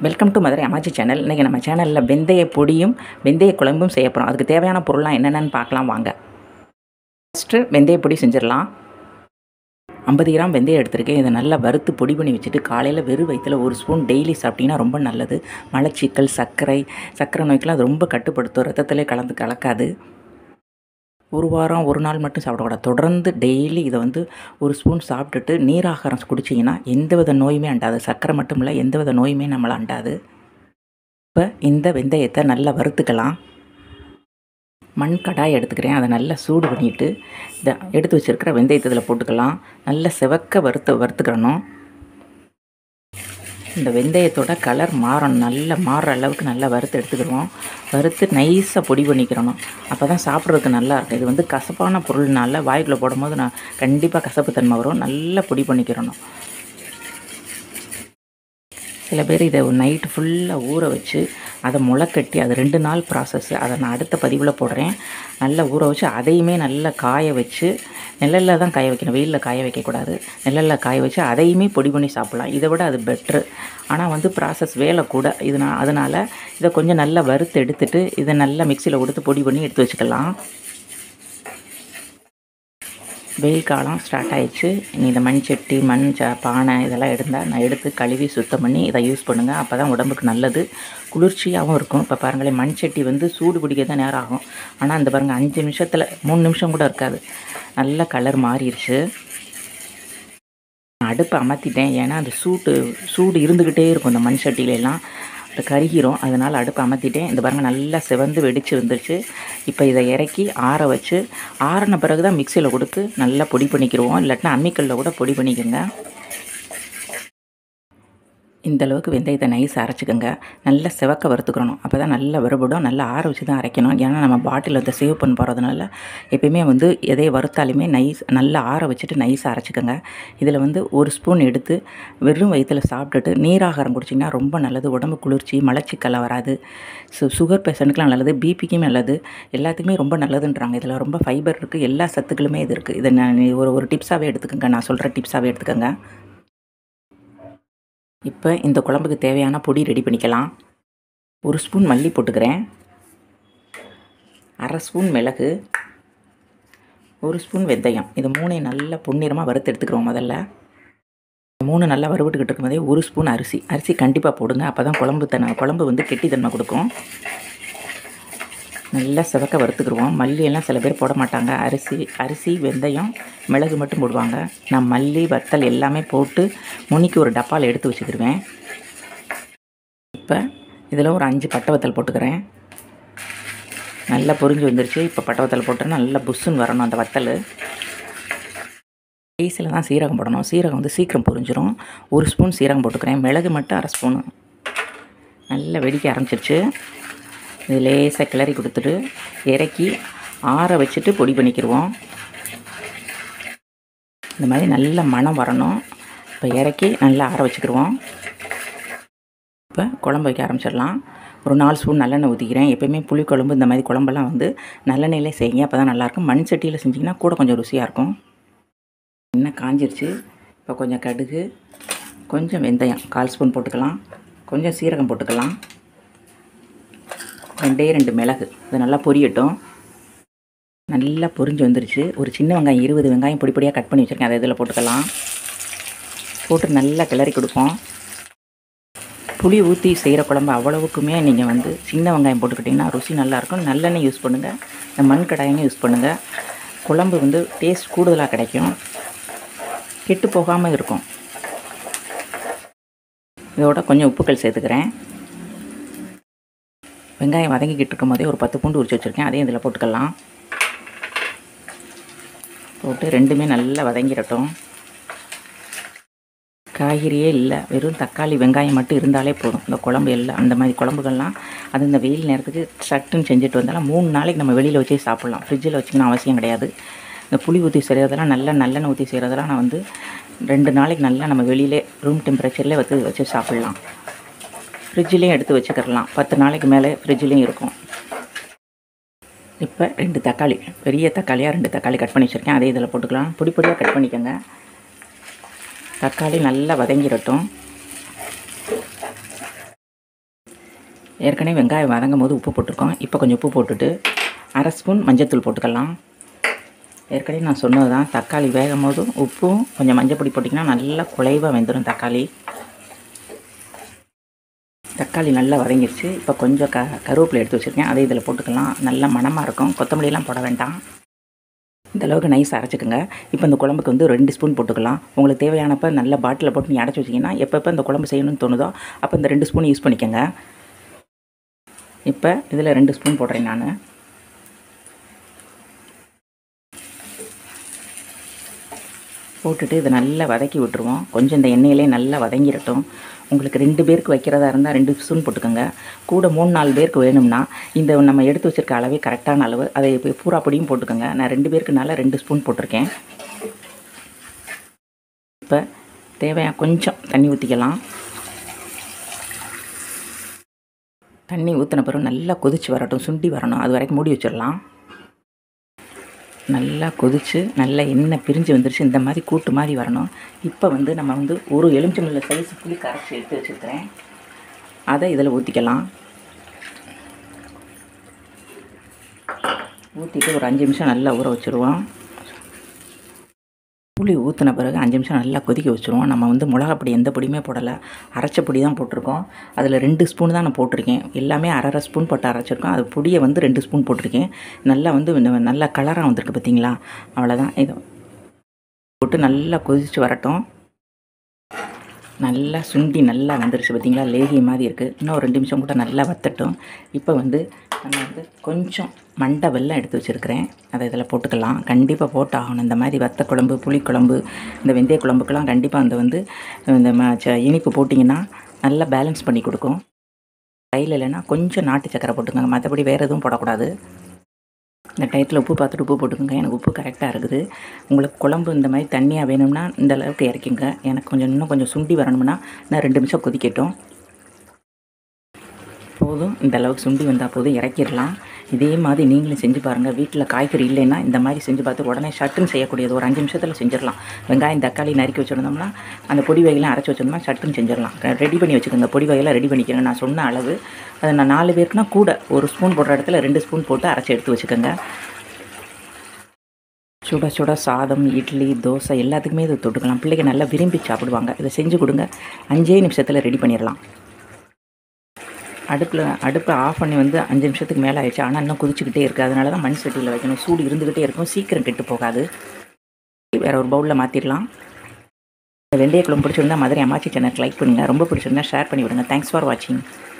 welcome to Madurai அம்மாச்சி channel இன்றைக்கி நம்ம சேனலில் வெந்தய பொடியும் வெந்தய குழம்பும் செய்ய போகிறோம் அதுக்கு தேவையான பொருள்லாம் என்னென்னு பார்க்கலாம் வாங்க ஃபஸ்ட்டு வெந்தய பொடி செஞ்சிடலாம் ஐம்பது கிராம் வெந்தயம் எடுத்திருக்கேன் இதை நல்லா வறுத்து பொடி பண்ணி வச்சுட்டு காலையில் வெறும் வயிற்றில் ஒரு ஸ்பூன் டெய்லி சாப்பிட்டீங்கன்னா ரொம்ப நல்லது மலச்சிக்கல் சர்க்கரை சர்க்கரை நோய்க்கெலாம் அது ரொம்ப கட்டுப்படுத்தும் ரத்தத்திலே கலந்து கலக்காது ஒரு வாரம் ஒரு நாள் மட்டும் சாப்பிடக்கூடாது தொடர்ந்து டெய்லி இதை வந்து ஒரு ஸ்பூன் சாப்பிட்டுட்டு நீராகாரம் குடிச்சிங்கன்னா எந்தவித நோயுமே அண்டாது சர்க்கரை மட்டும் இல்லை எந்தவித நோயுமே நம்மளை அண்டாது இப்போ இந்த வெந்தயத்தை நல்லா வறுத்துக்கலாம் மண் கடாய் எடுத்துக்கிறேன் அதை நல்லா சூடு பண்ணிவிட்டு இதை எடுத்து வச்சுருக்கிற வெந்தயத்தை இதில் போட்டுக்கலாம் நல்லா செவக்க வறுத்து வறுத்துக்கிறணும் இந்த வெந்தயத்தோட கலர் மாறணும் நல்லா மாறுற அளவுக்கு நல்லா வறுத்து எடுத்துக்கிறோம் வறுத்து நைஸாக பொடி பண்ணிக்கிறணும் அப்போ தான் சாப்பிட்றதுக்கு நல்லா இருக்கும் இது வந்து கசப்பான பொருள்னால வாய்க்குள்ளே போடும்போது நான் கண்டிப்பாக கசப்பு தன்மை வரும் நல்லா பொடி பண்ணிக்கிறணும் சில பேர் இதை நைட்டு ஃபுல்லாக ஊற வச்சு அதை முளைக்கட்டி அது ரெண்டு நாள் ப்ராசஸ் அதை நான் அடுத்த பதிவில் போடுறேன் நல்லா ஊற வச்சு அதையுமே நல்லா காய வச்சு நிழலில் தான் காய வைக்கணும் வெயிலில் காய வைக்கக்கூடாது நிழலில் காய வச்சு அதையுமே பொடி பண்ணி சாப்பிட்லாம் இதை விட அது பெட்ரு ஆனால் வந்து ப்ராசஸ் வேலை கூட இது நான் அதனால் இதை கொஞ்சம் நல்லா வறுத்து எடுத்துட்டு இதை நல்லா மிக்சியில் கொடுத்து பொடி பண்ணி எடுத்து வச்சுக்கலாம் வெயில் காலம் ஸ்டார்ட் ஆயிடுச்சு நீ இந்த மண் சட்டி மண் ச பானை இதெல்லாம் எடுந்தால் நான் எடுத்து கழுவி சுத்தம் பண்ணி இதை யூஸ் பண்ணுங்கள் அப்போ தான் உடம்புக்கு நல்லது குளிர்ச்சியாகவும் இருக்கும் இப்போ பாருங்களேன் மண் சட்டி வந்து சூடு பிடிக்க தான் நேரம் ஆகும் ஆனால் இந்த பாருங்கள் அஞ்சு நிமிஷத்தில் மூணு நிமிஷம் கூட இருக்காது நல்ல கலர் மாறிடுச்சு அடுப்பை அமர்த்திட்டேன் ஏன்னா அந்த சூட்டு சூடு இருந்துக்கிட்டே இருக்கும் இந்த மண் சட்டியிலெல்லாம் அது கருகிரும் அதனால் அடுப்பு அமர்த்திட்டேன் இந்த பாருங்கள் நல்லா செவந்து வெடிச்சு வந்துருச்சு இப்போ இதை இறக்கி ஆற வச்சு ஆறின பிறகு தான் மிக்சியில் கொடுத்து நல்லா பொடி பண்ணிக்கிடுவோம் இல்லாட்டினா அம்மிக்கல்லில் கூட பொடி பண்ணிக்கோங்க இந்த அளவுக்கு வெந்தயத்தை நைஸ் அரைச்சிக்கோங்க நல்லா செவக்க வறுத்துக்கிறணும் அப்போ தான் நல்லா வறுபடும் நல்லா ஆற வச்சு தான் அரைக்கணும் ஏன்னா நம்ம பாட்டில் வந்து சேவ் பண்ண போகிறதுனால எப்பயுமே வந்து எதை வறுத்தாலுமே நைஸ் நல்லா ஆற வச்சுட்டு நைஸாக அரைச்சிக்கோங்க இதில் வந்து ஒரு ஸ்பூன் எடுத்து வெறும் வயிற்றில் சாப்பிட்டுட்டு நீராகாரம் குடிச்சிங்கன்னா ரொம்ப நல்லது உடம்பு குளிர்ச்சி மலச்சிக்கலை வராது ஸோ சுகர் பேஷண்ட்டுக்கெலாம் நல்லது பிபிக்கும் நல்லது எல்லாத்துக்குமே ரொம்ப நல்லதுன்றாங்க இதில் ரொம்ப ஃபைபர் இருக்குது எல்லா சத்துக்களுமே இது இருக்குது இதை நான் ஒரு ஒரு டிப்ஸாகவே எடுத்துக்கோங்க நான் சொல்கிற டிப்ஸாகவே எடுத்துக்கோங்க இப்போ இந்த குழம்புக்கு தேவையான பொடி ரெடி பண்ணிக்கலாம் ஒரு ஸ்பூன் மல்லி போட்டுக்கிறேன் அரை ஸ்பூன் மிளகு ஒரு ஸ்பூன் வெந்தயம் இது மூணையும் நல்லா பொன்னிறமாக வறுத்து எடுத்துக்கிறோம் முதல்ல மூணு நல்லா வறுபட்டுக்கிட்டு இருக்கும்போதே ஒரு ஸ்பூன் அரிசி அரிசி கண்டிப்பாக போடுங்க அப்போ தான் குழம்பு தன்மை குழம்பு வந்து கெட்டித்தன்மை கொடுக்கும் நல்லா சிவக்க வறுத்துக்கிடுவோம் மல்லியெல்லாம் சில பேர் போட மாட்டாங்க அரிசி அரிசி வெந்தயம் மிளகு மட்டும் போடுவாங்க நான் மல்லி வத்தல் எல்லாமே போட்டு முனிக்கு ஒரு டப்பாவில் எடுத்து வச்சுக்கிடுவேன் இப்போ இதில் ஒரு அஞ்சு பட்டை வத்தல் போட்டுக்கிறேன் நல்லா பொரிஞ்சு வந்துருச்சு இப்போ பட்டை வத்தல் போட்டோன்னா நல்லா புஷ்ஷுன்னு வரணும் அந்த வத்தல் ரைஸில் தான் சீரகம் போடணும் சீரகம் வந்து சீக்கிரம் பொரிஞ்சிரும் ஒரு ஸ்பூன் சீரகம் போட்டுக்கிறேன் மிளகு மட்டும் அரை ஸ்பூனு நல்லா வெடிக்க ஆரம்பிச்சிருச்சு இது லேசாக கிளறி கொடுத்துட்டு இறக்கி ஆற வச்சுட்டு பொடி பண்ணிக்கிடுவோம் இந்த மாதிரி நல்ல மணம் வரணும் இப்போ இறக்கி நல்லா ஆற வச்சுக்கிடுவோம் இப்போ குழம்பு வைக்க ஆரம்பிச்சிடலாம் ஒரு நாலு ஸ்பூன் நல்லெண்ணெய் ஊற்றிக்கிறேன் எப்போயுமே புளிக்குழம்பு இந்த மாதிரி குழம்பெல்லாம் வந்து நல்லெண்ணெயிலே செய்யுங்க அப்போ தான் நல்லாயிருக்கும் மண் சட்டியில் செஞ்சிங்கன்னா கூட கொஞ்சம் ருசியாக இருக்கும் எண்ணெய் காஞ்சிருச்சு இப்போ கொஞ்சம் கடுகு கொஞ்சம் வெந்தயம் கால் ஸ்பூன் போட்டுக்கலாம் கொஞ்சம் சீரகம் போட்டுக்கலாம் ரெண்டே ரெண்டு மிளகு இது நல்லா பொரியட்டும் நல்லா பொரிஞ்சு வந்துருச்சு ஒரு சின்ன வெங்காயம் இருபது வெங்காயம் பொடி பொடியாக கட் பண்ணி வச்சுருக்கேன் அதை இதில் போட்டுக்கலாம் போட்டு நல்லா கிளறி கொடுப்போம் புளி ஊற்றி செய்கிற குழம்பு அவ்வளவுக்குமே நீங்கள் வந்து சின்ன வெங்காயம் போட்டுக்கிட்டிங்கன்னா ருசி நல்லாயிருக்கும் நல்லெண்ணெய் யூஸ் பண்ணுங்கள் இந்த மண் கடாயமே யூஸ் பண்ணுங்கள் குழம்பு வந்து டேஸ்ட் கூடுதலாக கிடைக்கும் கெட்டு போகாமல் இருக்கும் இதோட கொஞ்சம் உப்புக்கள் சேர்த்துக்கிறேன் வெங்காயம் வதங்கிக்கிட்டு இருக்கும் போதே ஒரு பத்து பூண்டு உரிச்சு வச்சுருக்கேன் அதையும் இதில் போட்டுக்கலாம் போட்டு ரெண்டுமே நல்லா வதங்கிடட்டும் காய்கறியே இல்லை வெறும் தக்காளி வெங்காயம் மட்டும் இருந்தாலே போதும் இந்த குழம்பு எல்லாம் அந்த மாதிரி குழம்புகள்லாம் அது இந்த வெயில் நேரத்துக்கு சட்டுன்னு செஞ்சுட்டு வந்தாலும் மூணு நாளைக்கு நம்ம வெளியில் வச்சே சாப்பிட்லாம் ஃப்ரிட்ஜில் வச்சுக்கணும் அவசியம் கிடையாது இந்த புளி ஊற்றி செய்கிறதெல்லாம் நல்ல நல்லெண்ணெய் ஊற்றி செய்கிறதெல்லாம் நான் வந்து ரெண்டு நாளைக்கு நல்லா நம்ம வெளியிலே ரூம் டெம்பரேச்சர்லேயே வச்சு வச்சு சாப்பிட்லாம் ஃப்ரிட்ஜிலையும் எடுத்து வச்சுக்கிடலாம் பத்து நாளைக்கு மேலே ஃப்ரிட்ஜிலையும் இருக்கும் இப்போ ரெண்டு தக்காளி பெரிய தக்காளியாக ரெண்டு தக்காளி கட் பண்ணி வச்சுருக்கேன் அதே இதில் போட்டுக்கலாம் பொடி பொடியாக கட் பண்ணிக்கோங்க தக்காளி நல்லா வதங்கிடட்டும் ஏற்கனவே வெங்காயம் வதங்கும் போது உப்பு போட்டிருக்கோம் இப்போ கொஞ்சம் உப்பு போட்டுட்டு அரை ஸ்பூன் மஞ்சத்தூள் போட்டுக்கலாம் ஏற்கனவே நான் சொன்னது தான் தக்காளி வேகும் போதும் உப்பும் கொஞ்சம் மஞ்சள் பொடி போட்டிங்கன்னா நல்லா குலைவாக வெந்துடும் தக்காளி தக்காளி நல்லா வதங்கிருச்சு இப்போ கொஞ்சம் க கருவேப்பிலை எடுத்து வச்சுருக்கேன் அதை இதில் போட்டுக்கலாம் நல்லா மணமாக இருக்கும் கொத்தமல்லியெல்லாம் போட வேண்டாம் இந்த அளவுக்கு நைஸ் அரைச்சிக்கோங்க இப்போ இந்த குழம்புக்கு வந்து ரெண்டு ஸ்பூன் போட்டுக்கலாம் உங்களுக்கு தேவையானப்போ நல்ல பாட்டிலில் போட்டு நீ அடைச்சி வச்சிங்கன்னா எப்பப்போ இந்த குழம்பு செய்யணும்னு தோணுதோ அப்போ இந்த ரெண்டு ஸ்பூன் யூஸ் பண்ணிக்கோங்க இப்போ இதில் ரெண்டு ஸ்பூன் போடுறேன் நான் போட்டுட்டு இதை நல்லா வதக்கி விட்டுருவோம் கொஞ்சம் இந்த எண்ணெயிலே நல்லா வதங்கிடட்டும் உங்களுக்கு ரெண்டு பேருக்கு வைக்கிறதா இருந்தால் ரெண்டு ஸ்பூன் போட்டுக்கோங்க கூட மூணு நாலு பேருக்கு வேணும்னா இந்த நம்ம எடுத்து வச்சிருக்க அளவே கரெக்டான அளவு அதை இப்போ பூரா பொடியும் போட்டுக்கோங்க நான் ரெண்டு பேருக்குனால ரெண்டு ஸ்பூன் போட்டிருக்கேன் இப்போ தேவையான கொஞ்சம் தண்ணி ஊற்றிக்கலாம் தண்ணி ஊற்றின பிறகு நல்லா கொதிச்சு வரட்டும் சுண்டி வரணும் அது வரைக்கும் மூடி வச்சிடலாம் நல்லா கொதித்து நல்லா எண்ணெய் பிரிஞ்சு வந்துருச்சு இந்த மாதிரி கூட்டு மாதிரி வரணும் இப்போ வந்து நம்ம வந்து ஒரு எலுமிச்சம்பழ சைஸ் புளி கரைச்சி எடுத்து வச்சுருக்கிறேன் அதை இதில் ஊற்றிக்கலாம் ஊற்றிட்டு ஒரு அஞ்சு நிமிஷம் நல்லா ஊற வச்சுருவோம் புளி ஊற்றின பிறகு அஞ்சு நிமிஷம் நல்லா கொதிக்க வச்சுருவோம் நம்ம வந்து மிளகா பொடி எந்த பொடியுமே போடலை அரைச்ச பொடி தான் போட்டிருக்கோம் அதில் ரெண்டு ஸ்பூன் தான் நான் போட்டிருக்கேன் எல்லாமே அரை அரை ஸ்பூன் போட்டு அரைச்சிருக்கோம் அது பொடியை வந்து ரெண்டு ஸ்பூன் போட்டிருக்கேன் நல்லா வந்து இந்த நல்லா கலராக வந்திருக்கு பார்த்தீங்களா அவ்வளோதான் இதை போட்டு நல்லா கொதிச்சு வரட்டும் நல்லா சுண்டி நல்லா வந்துருச்சு பார்த்தீங்களா லேகிய மாதிரி இருக்குது இன்னும் ஒரு ரெண்டு நிமிஷம் கூட நல்லா வத்தட்டும் இப்போ வந்து நம்ம வந்து கொஞ்சம் மண்டை வெல்லம் எடுத்து வச்சுருக்கிறேன் அதை இதில் போட்டுக்கலாம் கண்டிப்பாக போட்டாகணும் இந்த மாதிரி வத்த குழம்பு புளிக்குழம்பு இந்த வெந்தய குழம்புக்கெல்லாம் கண்டிப்பாக அந்த வந்து இந்த ம ச இனிப்பு போட்டிங்கன்னா நல்லா பேலன்ஸ் பண்ணி கொடுக்கும் கையில் இல்லைன்னா கொஞ்சம் நாட்டு சக்கரை போட்டுக்கோங்க மற்றபடி வேறு எதுவும் போடக்கூடாது இந்த டயத்தில் உப்பு பார்த்துட்டு உப்பு போட்டுக்கோங்க எனக்கு உப்பு கரெக்டாக இருக்குது உங்களுக்கு குழம்பு இந்த மாதிரி தண்ணியாக வேணும்னா இந்த அளவுக்கு இறக்கிங்க எனக்கு கொஞ்சம் இன்னும் கொஞ்சம் சுண்டி வரணும்னா நான் ரெண்டு நிமிஷம் கொதிக்கட்டும் போதும் இந்த அளவுக்கு சுண்டி வந்தால் போதும் இறக்கிடலாம் இதே மாதிரி நீங்களும் செஞ்சு பாருங்கள் வீட்டில் காய்கறி இல்லைன்னா இந்த மாதிரி செஞ்சு பார்த்து உடனே சட்டுன்னு செய்யக்கூடியது ஒரு அஞ்சு நிமிஷத்தில் செஞ்சிடலாம் வெங்காயம் தக்காளி நறுக்கி வச்சுருந்தோம்னா அந்த பொடி வகையெல்லாம் அரைச்சி வச்சிருந்தோம்னா சட்டுன்னு செஞ்சிடலாம் ரெடி பண்ணி வச்சுக்கோங்க பொடி வகையெல்லாம் ரெடி பண்ணிக்கோங்க நான் சொன்ன அளவு அதை நான் நாலு பேருக்குனா கூட ஒரு ஸ்பூன் போடுற இடத்துல ரெண்டு ஸ்பூன் போட்டு அரைச்சி எடுத்து வச்சுக்கோங்க சுட சுட சாதம் இட்லி தோசை எல்லாத்துக்குமே இதை தொட்டுக்கலாம் பிள்ளைங்க நல்லா விரும்பி சாப்பிடுவாங்க இதை செஞ்சு கொடுங்க அஞ்சே நிமிஷத்தில் ரெடி பண்ணிடலாம் அடுப்பில் அடுப்பை ஆஃப் பண்ணி வந்து அஞ்சு நிமிஷத்துக்கு மேலே ஆயிடுச்சு ஆனால் இன்னும் கொதிச்சுக்கிட்டே இருக்குது அதனால தான் மண் சட்டியில் வைக்கணும் சூடு இருந்துக்கிட்டே இருக்கும் சீக்கிரம் கெட்டு போகாது வேறு ஒரு பவுலில் மாற்றிடலாம் வெந்தய குழம்பு பிடிச்சிருந்தா மதுரை அம்மாச்சி சேனலுக்கு லைக் பண்ணுங்கள் ரொம்ப பிடிச்சிருந்தா ஷேர் பண்ணி விடுங்க தேங்க்ஸ் ஃபார் வாட்சிங்